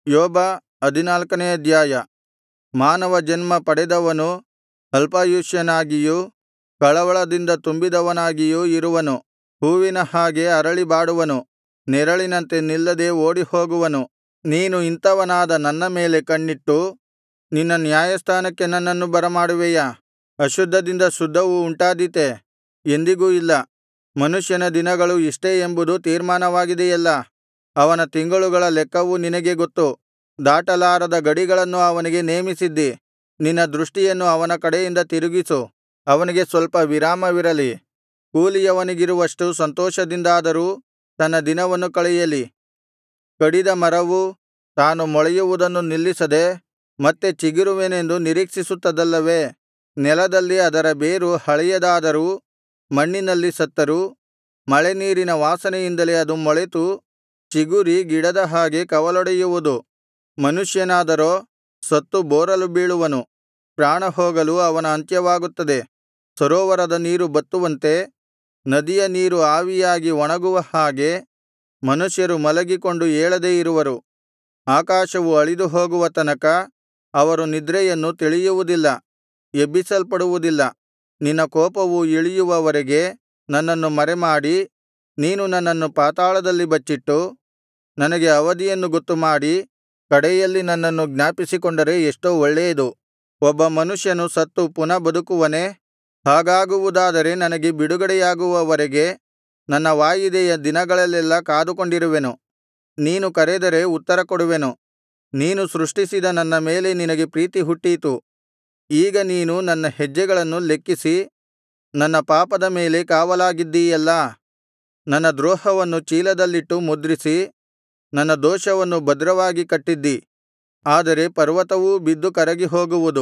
ಯೋಬ ಹದಿನಾಲ್ಕನೆಯ ಅಧ್ಯಾಯ ಮಾನವ ಜನ್ಮ ಪಡೆದವನು ಅಲ್ಪಾಯುಷ್ಯನಾಗಿಯೂ ಕಳವಳದಿಂದ ತುಂಬಿದವನಾಗಿಯೂ ಇರುವನು ಹೂವಿನ ಹಾಗೆ ಅರಳಿ ಬಾಡುವನು ನೆರಳಿನಂತೆ ನಿಲ್ಲದೆ ಓಡಿಹೋಗುವನು ನೀನು ಇಂಥವನಾದ ನನ್ನ ಮೇಲೆ ಕಣ್ಣಿಟ್ಟು ನಿನ್ನ ನ್ಯಾಯಸ್ಥಾನಕ್ಕೆ ನನ್ನನ್ನು ಬರಮಾಡುವೆಯಾ ಅಶುದ್ಧದಿಂದ ಶುದ್ಧವು ಉಂಟಾದೀತೇ ಎಂದಿಗೂ ಇಲ್ಲ ಮನುಷ್ಯನ ದಿನಗಳು ಇಷ್ಟೇ ಎಂಬುದು ತೀರ್ಮಾನವಾಗಿದೆಯಲ್ಲಾ ಅವನ ತಿಂಗಳುಗಳ ಲೆಕ್ಕವು ನಿನಗೆ ಗೊತ್ತು ದಾಟಲಾರದ ಗಡಿಗಳನ್ನು ಅವನಿಗೆ ನೇಮಿಸಿದ್ದಿ ನಿನ್ನ ದೃಷ್ಟಿಯನ್ನು ಅವನ ಕಡೆಯಿಂದ ತಿರುಗಿಸು ಅವನಿಗೆ ಸ್ವಲ್ಪ ವಿರಾಮವಿರಲಿ ಕೂಲಿಯವನಿಗಿರುವಷ್ಟು ಸಂತೋಷದಿಂದಾದರೂ ತನ್ನ ದಿನವನ್ನು ಕಳೆಯಲಿ ಕಡಿದ ಮರವು ತಾನು ಮೊಳೆಯುವುದನ್ನು ನಿಲ್ಲಿಸದೆ ಮತ್ತೆ ಚಿಗುರುವೆನೆಂದು ನಿರೀಕ್ಷಿಸುತ್ತದಲ್ಲವೇ ನೆಲದಲ್ಲಿ ಅದರ ಬೇರು ಹಳೆಯದಾದರೂ ಮಣ್ಣಿನಲ್ಲಿ ಸತ್ತರೂ ಮಳೆನೀರಿನ ವಾಸನೆಯಿಂದಲೇ ಅದು ಮೊಳೆತು ಚಿಗುರಿ ಗಿಡದ ಹಾಗೆ ಕವಲೊಡೆಯುವುದು ಮನುಷ್ಯನಾದರೋ ಸತ್ತು ಬೋರಲು ಬೀಳುವನು ಪ್ರಾಣಹೋಗಲು ಅವನ ಅಂತ್ಯವಾಗುತ್ತದೆ ಸರೋವರದ ನೀರು ಬತ್ತುವಂತೆ ನದಿಯ ನೀರು ಆವಿಯಾಗಿ ಒಣಗುವ ಹಾಗೆ ಮನುಷ್ಯರು ಮಲಗಿಕೊಂಡು ಏಳದೆ ಇರುವರು ಆಕಾಶವು ಅಳಿದು ಹೋಗುವ ತನಕ ಅವರು ನಿದ್ರೆಯನ್ನು ತಿಳಿಯುವುದಿಲ್ಲ ಎಬ್ಬಿಸಲ್ಪಡುವುದಿಲ್ಲ ನಿನ್ನ ಕೋಪವು ಇಳಿಯುವವರೆಗೆ ನನ್ನನ್ನು ಮರೆಮಾಡಿ ನೀನು ನನ್ನನ್ನು ಪಾತಾಳದಲ್ಲಿ ಬಚ್ಚಿಟ್ಟು ನನಗೆ ಅವಧಿಯನ್ನು ಗೊತ್ತುಮಾಡಿ ಕಡೆಯಲ್ಲಿ ನನ್ನನ್ನು ಜ್ಞಾಪಿಸಿಕೊಂಡರೆ ಎಷ್ಟೋ ಒಳ್ಳೇದು ಒಬ್ಬ ಮನುಷ್ಯನು ಸತ್ತು ಪುನಃ ಬದುಕುವನೇ ಹಾಗಾಗುವುದಾದರೆ ನನಗೆ ಬಿಡುಗಡೆಯಾಗುವವರೆಗೆ ನನ್ನ ವಾಯಿದೆಯ ದಿನಗಳಲ್ಲೆಲ್ಲಾ ಕಾದುಕೊಂಡಿರುವೆನು ನೀನು ಕರೆದರೆ ಉತ್ತರಕೊಡುವೆನು ನೀನು ಸೃಷ್ಟಿಸಿದ ನನ್ನ ಮೇಲೆ ನಿನಗೆ ಪ್ರೀತಿ ಹುಟ್ಟೀತು ಈಗ ನೀನು ನನ್ನ ಹೆಜ್ಜೆಗಳನ್ನು ಲೆಕ್ಕಿಸಿ ನನ್ನ ಪಾಪದ ಮೇಲೆ ಕಾವಲಾಗಿದ್ದೀಯಲ್ಲಾ ನನ್ನ ದ್ರೋಹವನ್ನು ಚೀಲದಲ್ಲಿಟ್ಟು ಮುದ್ರಿಸಿ ನನ್ನ ದೋಷವನ್ನು ಭದ್ರವಾಗಿ ಕಟ್ಟಿದ್ದಿ ಆದರೆ ಪರ್ವತವೂ ಬಿದ್ದು ಕರಗಿಹೋಗುವುದು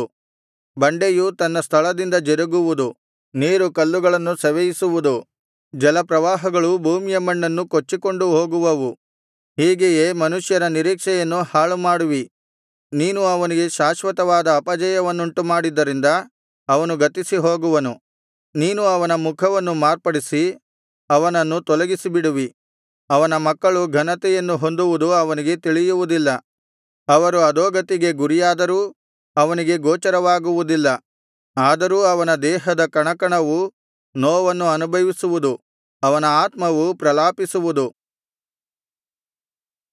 ಬಂಡೆಯು ತನ್ನ ಸ್ಥಳದಿಂದ ಜರುಗುವುದು ನೀರು ಕಲ್ಲುಗಳನ್ನು ಸವೆಯಿಸುವುದು ಜಲಪ್ರವಾಹಗಳು ಭೂಮಿಯ ಮಣ್ಣನ್ನು ಕೊಚ್ಚಿಕೊಂಡು ಹೋಗುವವು ಹೀಗೆಯೇ ಮನುಷ್ಯರ ನಿರೀಕ್ಷೆಯನ್ನು ಹಾಳುಮಾಡುವಿ ನೀನು ಅವನಿಗೆ ಶಾಶ್ವತವಾದ ಅಪಜಯವನ್ನುಂಟುಮಾಡಿದ್ದರಿಂದ ಅವನು ಗತಿಸಿ ಹೋಗುವನು ನೀನು ಅವನ ಮುಖವನ್ನು ಮಾರ್ಪಡಿಸಿ ಅವನನ್ನು ತೊಲಗಿಸಿಬಿಡುವಿ ಅವನ ಮಕ್ಕಳು ಘನತೆಯನ್ನು ಹೊಂದುವುದು ಅವನಿಗೆ ತಿಳಿಯುವುದಿಲ್ಲ ಅವರು ಅಧೋಗತಿಗೆ ಗುರಿಯಾದರೂ ಅವನಿಗೆ ಗೋಚರವಾಗುವುದಿಲ್ಲ ಆದರೂ ಅವನ ದೇಹದ ಕಣಕಣವು ನೋವನ್ನು ಅನುಭವಿಸುವುದು ಅವನ ಆತ್ಮವು ಪ್ರಲಾಪಿಸುವುದು